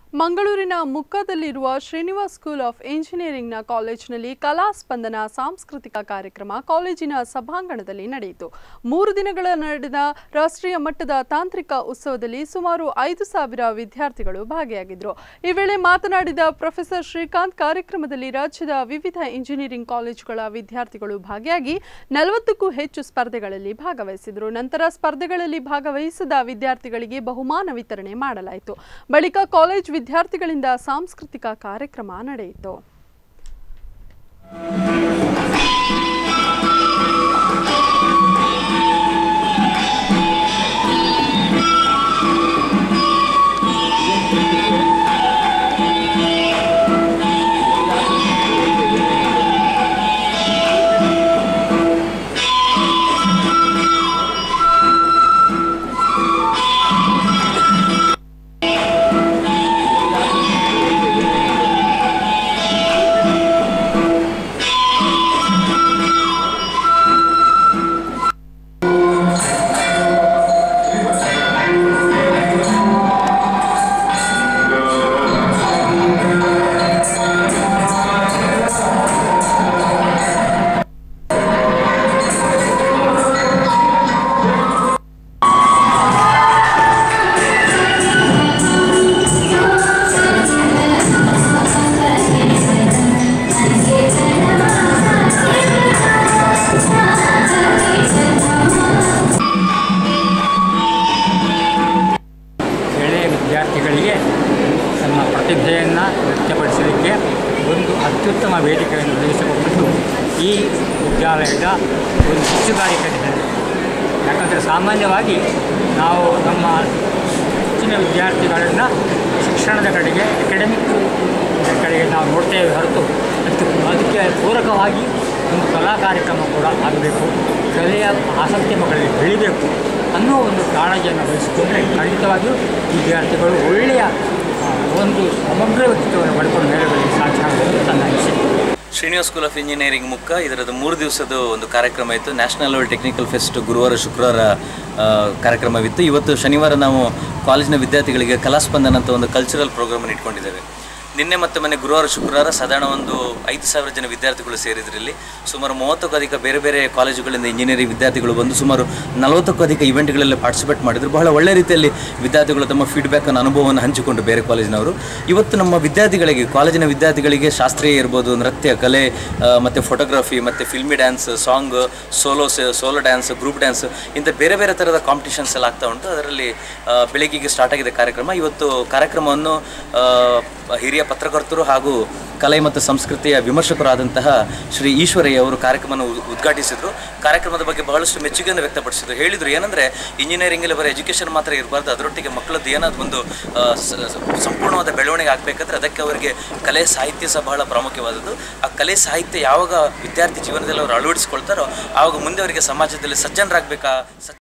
ಮಂಗಳೂರಿನ ಮುಕ್ಕದಲ್ಲಿರುವ Srinivas school of ಇಂಜಿನಿಯರಿಂಗ್ನ ಕಾಲೇಜಿನಲ್ಲಿ ಕಲಾ ಸ್ಪಂದನ ಸಾಂಸ್ಕೃತಿಕ ಕಾರ್ಯಕ್ರಮ ಕಾಲೇಜಿನ ಸಭಾಂಗಣದಲ್ಲಿ ನಡೆಯಿತು ಮೂರು ದಿನಗಳ ನಡೆದ ರಾಷ್ಟ್ರೀಯ ಮಟ್ಟದ ತಾಂತ್ರಿಕ ಉತ್ಸವದಲ್ಲಿ ಸುಮಾರು ಐದು ಸಾವಿರ ವಿದ್ಯಾರ್ಥಿಗಳು ಭಾಗಿಯಾಗಿದ್ದರು ಈ ವೇಳೆ ಮಾತನಾಡಿದ ಪ್ರೊಫೆಸರ್ ಶ್ರೀಕಾಂತ್ ಕಾರ್ಯಕ್ರಮದಲ್ಲಿ ರಾಜ್ಯದ ವಿವಿಧ ಇಂಜಿನಿಯರಿಂಗ್ ಕಾಲೇಜುಗಳ ವಿದ್ಯಾರ್ಥಿಗಳು ಭಾಗಿಯಾಗಿ ನಲವತ್ತಕ್ಕೂ ಹೆಚ್ಚು ಸ್ಪರ್ಧೆಗಳಲ್ಲಿ ಭಾಗವಹಿಸಿದರು ನಂತರ ಸ್ಪರ್ಧೆಗಳಲ್ಲಿ ಭಾಗವಹಿಸಿದ ವಿದ್ಯಾರ್ಥಿಗಳಿಗೆ ಬಹುಮಾನ ವಿತರಣೆ ಮಾಡಲಾಯಿತು ಬಳಿಕ ಕಾಲೇಜ್ ವಿದ್ಯಾರ್ಥಿಗಳಿಂದ ಸಾಂಸ್ಕೃತಿಕ ಕಾರ್ಯಕ್ರಮ ನಡೆಯಿತು ಎಳೆಯ ವಿದ್ಯಾರ್ಥಿಗಳಿಗೆ ತಮ್ಮ ಪ್ರತಿಭೆಯನ್ನು ವ್ಯಕ್ತಪಡಿಸಲಿಕ್ಕೆ ಒಂದು ಅತ್ಯುತ್ತಮ ವೇದಿಕೆಯನ್ನು ಒದಗಿಸಿಕೊಟ್ಟಿದ್ದು ಈ ವಿದ್ಯಾಲಯದ ಒಂದು ಹೆಚ್ಚುಗಾರಿಕೆ ಇದೆ ಯಾಕಂದರೆ ಸಾಮಾನ್ಯವಾಗಿ ನಾವು ನಮ್ಮ ಹೆಚ್ಚಿನ ವಿದ್ಯಾರ್ಥಿಗಳನ್ನು ಶಿಕ್ಷಣದ ಕಡೆಗೆ ಅಕಾಡೆಮಿಕ್ ಕಡೆಗೆ ನಾವು ನೋಡ್ತೇವೆ ಹೊರತು ಅದಕ್ಕೆ ಅದಕ್ಕೆ ಪೂರಕವಾಗಿ ಒಂದು ಕಲಾ ಕಾರ್ಯಕ್ರಮ ಕೂಡ ಆಗಬೇಕು ಕಲೆಯ ಆಸಕ್ತಿ ಮಕ್ಕಳಿಗೆ ಬೆಳಿಬೇಕು ಅನ್ನೋ ಒಂದು ಕಾಳಜಿಯನ್ನು ವಹಿಸಿಕೊಂಡ್ರೆ ಖಂಡಿತವಾಗಿಯೂ ವಿದ್ಯಾರ್ಥಿಗಳು ಒಳ್ಳೆಯ ಆ, ಒಂದು ಸಮಗ್ರ ವ್ಯಕ್ತಿತ್ವವನ್ನು ಪಡ್ಕೊಂಡು ಮೇಲೆ ಬರಲಿಕ್ಕೆ ಸಾಧ್ಯ ಆಗುತ್ತೆ ತನ್ನ ಅನಿಸಿಕೆ ಶ್ರೀನಿವಾಸ್ ಸ್ಕೂಲ್ ಆಫ್ ಇಂಜಿನಿಯರಿಂಗ್ ಮುಖ ಇದರದ್ದು ಮೂರು ದಿವಸದ ಒಂದು ಕಾರ್ಯಕ್ರಮ ಇತ್ತು ನ್ಯಾಷನಲ್ ಲೆವೆಲ್ ಟೆಕ್ನಿಕಲ್ ಫೆಸ್ಟ್ ಗುರುವಾರ ಶುಕ್ರವಾರ ಆ, ಕಾರ್ಯಕ್ರಮವಿತ್ತು ಇವತ್ತು ಶನಿವಾರ ನಾವು ಕಾಲೇಜಿನ ವಿದ್ಯಾರ್ಥಿಗಳಿಗೆ ಕಲಾಸ್ಪಂದನ ಅಂತ ಒಂದು ಕಲ್ಚರಲ್ ಪ್ರೋಗ್ರಾಮನ್ನು ಇಟ್ಕೊಂಡಿದ್ದೇವೆ ನಿನ್ನೆ ಮತ್ತು ಮೊನ್ನೆ ಗುರುವಾರ ಶುಕ್ರವಾರ ಸಾಧಾರಣ ಒಂದು ಐದು ಸಾವಿರ ಜನ ವಿದ್ಯಾರ್ಥಿಗಳು ಸೇರಿದ್ರಲ್ಲಿ ಸುಮಾರು ಮೂವತ್ತಕ್ಕೂ ಅಧಿಕ ಬೇರೆ ಬೇರೆ ಕಾಲೇಜುಗಳಿಂದ ಇಂಜಿನಿಯರಿಂಗ್ ವಿದ್ಯಾರ್ಥಿಗಳು ಬಂದು ಸುಮಾರು ನಲವತ್ತಕ್ಕೂ ಅಧಿಕ ಇವೆಂಟ್ಗಳಲ್ಲಿ ಪಾರ್ಟಿಸಿಪೇಟ್ ಮಾಡಿದ್ರು ಬಹಳ ಒಳ್ಳೆ ರೀತಿಯಲ್ಲಿ ವಿದ್ಯಾರ್ಥಿಗಳು ತಮ್ಮ ಫೀಡ್ಬ್ಯಾಕನ್ನು ಅನುಭವವನ್ನು ಹಂಚಿಕೊಂಡು ಬೇರೆ ಕಾಲೇಜಿನವರು ಇವತ್ತು ನಮ್ಮ ವಿದ್ಯಾರ್ಥಿಗಳಿಗೆ ಕಾಲೇಜಿನ ವಿದ್ಯಾರ್ಥಿಗಳಿಗೆ ಶಾಸ್ತ್ರೀಯ ಇರ್ಬೋದು ನೃತ್ಯ ಕಲೆ ಆ, ಮತ್ತು ಫೋಟೋಗ್ರಫಿ ಮತ್ತು filmi dance song solo solo dance group dance ಇಂಥ ಬೇರೆ ಬೇರೆ ಥರದ ಕಾಂಪಿಟೇಷನ್ಸ್ ಎಲ್ಲ ಆಗ್ತಾ ಉಂಟು ಅದರಲ್ಲಿ ಆ, ಬೆಳಗ್ಗೆಗೆ ಸ್ಟಾರ್ಟ್ ಆಗಿದೆ ಕಾರ್ಯಕ್ರಮ ಇವತ್ತು ಕಾರ್ಯಕ್ರಮವನ್ನು ಆ, ಹಿರಿಯ ಪತ್ರಕರ್ತರು ಹಾಗೂ ಕಲೆ ಮತ್ತು ಸಂಸ್ಕೃತಿಯ ವಿಮರ್ಶಕರಾದಂತಹ ಶ್ರೀ ಈಶ್ವರಯ್ಯ ಅವರು ಕಾರ್ಯಕ್ರಮವನ್ನು ಉದ್- ಉದ್ಘಾಟಿಸಿದರು ಕಾರ್ಯಕ್ರಮದ ಬಗ್ಗೆ ಬಹಳಷ್ಟು ಮೆಚ್ಚುಗೆಯನ್ನು ವ್ಯಕ್ತಪಡಿಸಿದರು ಹೇಳಿದರು ಏನಂದರೆ ಇಂಜಿನಿಯರಿಂಗಲ್ಲಿ ಬರೀ ಎಜುಕೇಷನ್ ಮಾತ್ರ ಇರಬಾರ್ದು ಅದರೊಟ್ಟಿಗೆ ಮಕ್ಕಳದ್ದು ಏನಾದ್ರು ಒಂದು ಆ, ಸ- ಸ- ಸಂಪೂರ್ಣವಾದ ಬೆಳವಣಿಗೆ ಆಗಬೇಕಾದ್ರೆ ಅದಕ್ಕೆ ಅವರಿಗೆ ಕಲೆ ಸಾಹಿತ್ಯ ಸಹ ಬಹಳ ಪ್ರಾಮುಖ್ಯವಾದದ್ದು ಆ ಕಲೆ ಸಾಹಿತ್ಯ ಯಾವಾಗ ವಿದ್ಯಾರ್ಥಿ ಜೀವನದಲ್ಲಿ ಅವರು ಅಳವಡಿಸ್ಕೊಳ್ತಾರೋ ಆವಾಗ ಮುಂದೆ ಅವರಿಗೆ ಸಮಾಜದಲ್ಲಿ ಸಜ್ಜನರಾಗಬೇಕಾ